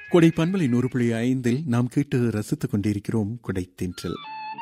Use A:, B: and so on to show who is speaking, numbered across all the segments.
A: கொடை பண்பலை நூறு புள்ளி ஐந்தில் நாம் கேட்டு ரசித்துக் கொண்டிருக்கிறோம் கொடை தென்றல்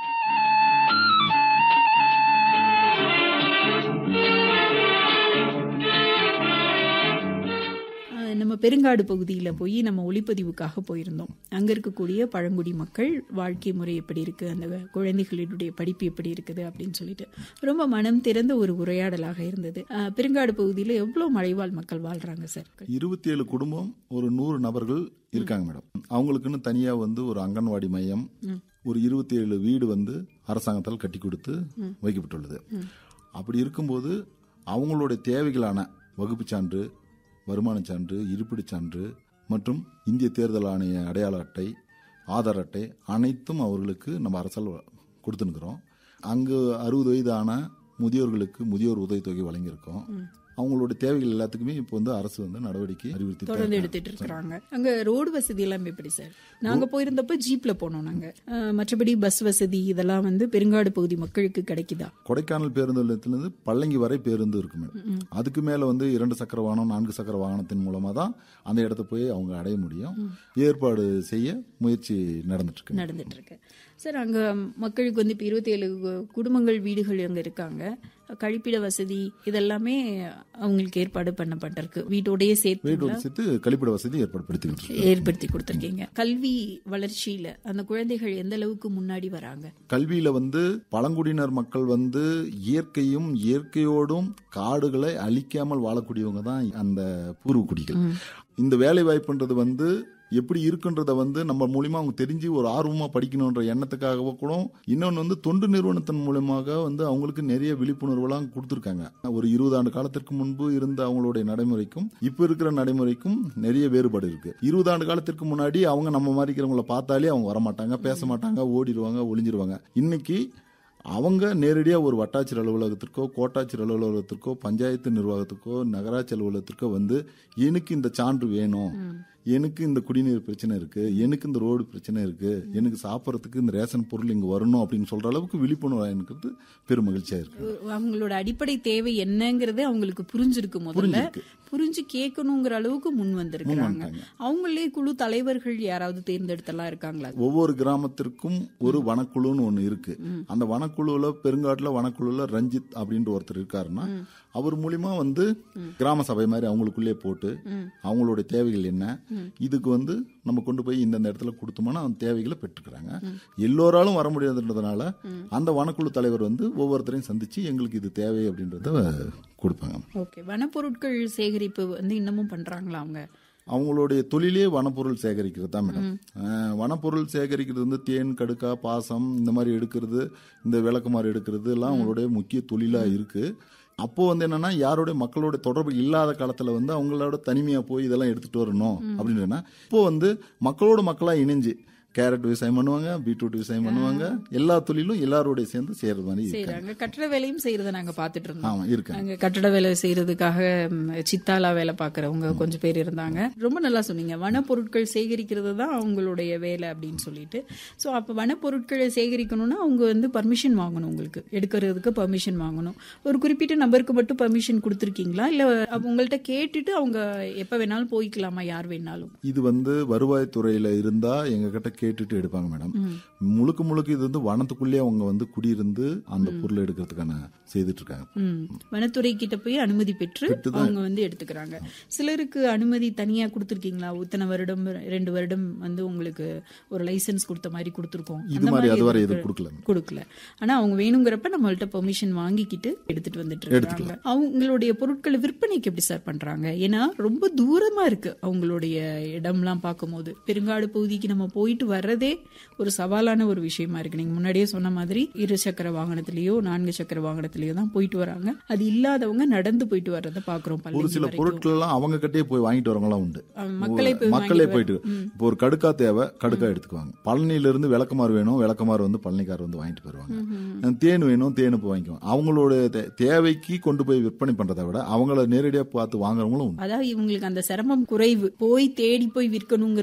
B: ஆஹ் நம்ம பெருங்காடு பகுதியில் போய் நம்ம ஒளிப்பதிவுக்காக போயிருந்தோம் அங்கே இருக்கக்கூடிய பழங்குடி மக்கள் வாழ்க்கை முறை எப்படி இருக்குது அந்த குழந்தைகளினுடைய படிப்பு எப்படி இருக்குது அப்படின்னு சொல்லிட்டு ரொம்ப மனம் திறந்த ஒரு உரையாடலாக இருந்தது ஆஹ் பெருங்காடு பகுதியில் எவ்வளோ மலைவாழ் மக்கள் வாழ்றாங்க சார்
C: இருபத்தி ஏழு குடும்பம் ஒரு நூறு நபர்கள் இருக்காங்க மேடம் அவங்களுக்குன்னு தனியா வந்து ஒரு அங்கன்வாடி மையம் ஒரு இருபத்தி ஏழு வீடு வந்து அரசாங்கத்தால் கட்டி கொடுத்து வைக்கப்பட்டுள்ளது அப்படி இருக்கும்போது அவங்களுடைய தேவைகளான வகுப்புச் சான்று வருமானச் சான்று இருப்பிடச் சான்று மற்றும் இந்திய தேர்தல் ஆணைய அடையாள அட்டை ஆதார் அட்டை அனைத்தும் அவர்களுக்கு நம்ம அரசால் கொடுத்துனுக்குறோம் அங்கு அறுபது வயதான முதியோர்களுக்கு முதியோர் உதவித்தொகை வழங்கியிருக்கோம் அவங்களுடைய தேவைகள் எல்லாத்துக்குமே இப்போ வந்து அரசு வந்து நடவடிக்கை அறிவுறுத்தி
B: தொடர்ந்து எடுத்துட்டு இருக்கிறாங்க அங்க ரோடு வசதி எல்லாம் எப்படி சார் நாங்க போயிருந்தப்ப ஜீப்ல போனோம் நாங்க ஆஹ் மற்றபடி பஸ் வசதி இதெல்லாம் வந்து பெருங்காடு பகுதி மக்களுக்கு கிடைக்குதா
C: கொடைக்கானல் பேருந்து நிலையத்திலிருந்து பள்ளங்கி வரை பேருந்து இருக்கு மேடம் அதுக்கு மேல வந்து இரண்டு சக்கர வாகனம் நான்கு சக்கர வாகனத்தின் மூலமா தான் அந்த இடத்த போய் அவங்க அடைய முடியும் ஏற்பாடு செய்ய முயற்சி நடந்துட்டு இருக்கு
B: நடந்துட்டு இருக்கு சார் அங்க மக்களுக்கு வந்து இப்போ இருபத்தி ஏழு குடும்பங்கள் வீடுகள் அங்க இருக்காங்க கழிப்பிட வசதி இதெல்லாமே அவங்களுக்கு ஏற்பாடு பண்ணப்பட்டிருக்கு வீட்டோடயே சேர்த்து
C: வீட்டோடு சேர்த்து கழிப்பிட வசதி ஏற்படுத்திக்கிட்டு இருக்கு
B: ஏற்படுத்தி கொடுத்துருக்கீங்க கல்வி வளர்ச்சியில அந்த குழந்தைகள் எந்த அளவுக்கு முன்னாடி வராங்க
C: கல்வியில வந்து பழங்குடியினர் மக்கள் வந்து இயற்கையும் இயற்கையோடும் காடுகளை அழிக்காமல் வாழக்கூடியவங்க தான் அந்த பூர்வக்குடிகள் இந்த வேலை வாய்ப்புன்றது வந்து எப்படி இருக்குன்றத வந்து நம்ம மூலியமா அவங்க தெரிஞ்சு ஒரு ஆர்வமா படிக்கணுன்ற எண்ணத்துக்காக கூட இன்னொன்று வந்து தொண்டு நிறுவனத்தின் மூலியமாக வந்து அவங்களுக்கு நிறைய விழிப்புணர்வுலாம் கொடுத்துருக்காங்க ஒரு இருபது ஆண்டு காலத்திற்கு முன்பு இருந்த அவங்களுடைய நடைமுறைக்கும் இப்ப இருக்கிற நடைமுறைக்கும் நிறைய வேறுபாடு இருக்கு இருபது ஆண்டு காலத்திற்கு முன்னாடி அவங்க நம்ம மாதிரி இருக்கிறவங்கள பார்த்தாலே அவங்க வரமாட்டாங்க பேச மாட்டாங்க ஓடிடுவாங்க ஒளிஞ்சிருவாங்க இன்னைக்கு அவங்க நேரடியாக ஒரு வட்டாட்சியர் அலுவலகத்திற்கோ கோட்டாட்சியர் அலுவலகத்திற்கோ பஞ்சாயத்து நிர்வாகத்துக்கோ நகராட்சி அலுவலகத்திற்கோ வந்து எனக்கு இந்த சான்று வேணும் எனக்கு இந்த குடிநீர் பிரச்சனை இருக்கு எனக்கு இந்த ரோடு பிரச்சனை இருக்கு எனக்கு சாப்பிட்றதுக்கு இந்த ரேஷன் பொருள் இங்க வரணும் அப்படின்னு சொல்ற அளவுக்கு விழிப்புணர்வு இருக்கிறது பெரும் மகிழ்ச்சியா இருக்கு
B: அவங்களோட அடிப்படை தேவை என்னங்கிறது அவங்களுக்கு புரிஞ்சிருக்கு முதல்ல
C: புரிஞ்சிருக்கு.
B: புரிஞ்சு கேட்கணுங்கிற அளவுக்கு முன் வந்திருக்கிறாங்க
C: வந்துட்டாங்க.
B: அவங்களே குழு தலைவர்கள் யாராவது தேர்ந்தெடுத்தெல்லாம் இருக்காங்களா
C: ஒவ்வொரு கிராமத்திற்கும் ஒரு வனக்குழுன்னு ஒண்ணு இருக்கு அந்த வனக்குழுல பெருங்காட்டுல வனக்குழுல ரஞ்சித் அப்படின்ற ஒருத்தர் இருக்காருன்னா அவர் மூலியமா வந்து கிராம சபை மாதிரி அவங்களுக்குள்ளே போட்டு அவங்களுடைய தேவைகள் என்ன இதுக்கு வந்து நம்ம கொண்டு போய் இந்தந்த இடத்துல கொடுத்தோம்னா அந்த தேவைகளை பெற்றுக்கிறாங்க எல்லோராலும் வர முடியாதுன்றதுனால அந்த வனக்குழு தலைவர் வந்து ஒவ்வொருத்தரையும் சந்திச்சு எங்களுக்கு இது தேவை அப்படின்றத கொடுப்பாங்க
B: ஓகே வனப்பொருட்கள் சேகரிப்பு வந்து இன்னமும் பண்றாங்களா அவங்க
C: அவங்களுடைய தொழிலே வனப்பொருள் சேகரிக்கிறது தான் மேடம் அஹ், வனப்பொருள் சேகரிக்கிறது வந்து தேன் கடுக்கா பாசம் இந்த மாதிரி எடுக்கிறது இந்த விளக்குமாறு எடுக்கிறது எல்லாம் அவங்களுடைய முக்கிய தொழிலா இருக்கு அப்போ வந்து என்னன்னா யாருடைய மக்களோட தொடர்பு இல்லாத காலத்துல வந்து அவங்களோட தனிமையா போய் இதெல்லாம் எடுத்துட்டு வரணும் அப்படின்னு சொன்னா இப்போ வந்து மக்களோட மக்களா இணைஞ்சு கேரட் விவசாயம் பண்ணுவாங்க பீட்ரூட் விவசாயம் பண்ணுவாங்க எல்லா தொழிலும் எல்லாரோடய சேர்ந்து செய்யறது மாதிரி இருக்காங்க
B: செய்யறாங்க கட்டட வேலையும் செய்யறத நாங்க பாத்துட்டு இருந்தோம்
C: ஆமா இருக்காங்க
B: அங்க கட்டட வேலை செய்யறதுக்காக ம், சித்தாலா வேலை பாக்குறவங்க கொஞ்சம் பேர் இருந்தாங்க ரொம்ப நல்லா சொன்னீங்க வனப்பொருட்கள் சேகரிக்கிறது தான் அவங்களுடைய வேலை அப்படின்னு சொல்லிட்டு சோ அப்ப வனப்பொருட்களை சேகரிக்கணும்னா அவங்க வந்து பர்மிஷன் வாங்கணும் உங்களுக்கு எடுக்கிறதுக்கு பர்மிஷன் வாங்கணும் ஒரு குறிப்பிட்ட நபருக்கு மட்டும் பர்மிஷன் கொடுத்துருக்கீங்களா இல்ல அப்ப உங்கள்ட்ட கேட்டுட்டு அவங்க எப்ப வேணாலும் போய்க்கலாமா யார் வேணாலும்
C: இது வந்து வருவாய்த்துறையில இருந்தா எங்க கிட்ட கேட்டுட்டு எடுப்பாங்க மேடம் முழுக்க முழுக்க இது வந்து வனத்துக்குள்ளே அவங்க வந்து குடியிருந்து அந்த பொருளை எடுக்கிறதுக்கான செய்துட்டு இருக்காங்க
B: ம். வனத்துறை கிட்ட போய் அனுமதி பெற்று அவங்க வந்து எடுத்துக்கிறாங்க சிலருக்கு அனுமதி தனியா கொடுத்துருக்கீங்களா இத்தனை வருடம் ரெண்டு வருடம் வந்து உங்களுக்கு ஒரு லைசென்ஸ் கொடுத்த மாதிரி கொடுத்துருக்கோம்
C: இது மாதிரி அது வரை எதுவும் கொடுக்கல
B: கொடுக்கல ஆனா அவங்க வேணுங்கிறப்ப நம்மள்ட்ட பெர்மிஷன் வாங்கிக்கிட்டு எடுத்துட்டு வந்துட்டு இருக்காங்க அவங்களுடைய பொருட்களை விற்பனைக்கு எப்படி சார் பண்றாங்க ஏன்னா ரொம்ப தூரமா இருக்கு அவங்களுடைய இடம்லாம் பார்க்கும்போது பெருங்காடு பகுதிக்கு நம்ம போயிட்டு வர்றதே ஒரு சவாலான ஒரு விஷயமா இருக்கு நீங்க முன்னாடியே சொன்ன மாதிரி இரு சக்கர வாகனத்திலயோ நான்கு சக்கர வாகனத்திலயோ தான் போயிட்டு வராங்க அது இல்லாதவங்க நடந்து போயிட்டு வர்றதை பாக்குறோம்
C: ஒரு
B: பள்ளி
C: சில பொருட்கள் எல்லாம் அவங்க கிட்டே போய் வாங்கிட்டு வரவங்களாம் உண்டு
B: மக்களே போய்
C: மக்களே போயிட்டு இப்போ ஒரு கடுக்கா தேவை கடுக்கா எடுத்துக்குவாங்க பழனியில இருந்து விளக்கமாறு வேணும் விளக்கமாறு வந்து பழனிக்கார் வந்து வாங்கிட்டு போயிருவாங்க தேன் வேணும் தேனு போய் வாங்கிக்குவாங்க அவங்களோட தே- தேவைக்கு கொண்டு போய் விற்பனை பண்றதை விட அவங்கள நேரடியா பார்த்து வாங்குறவங்களும் உண்டு
B: அதாவது இவங்களுக்கு அந்த சிரமம் குறைவு போய் தேடி போய் விற்கணுங்கிற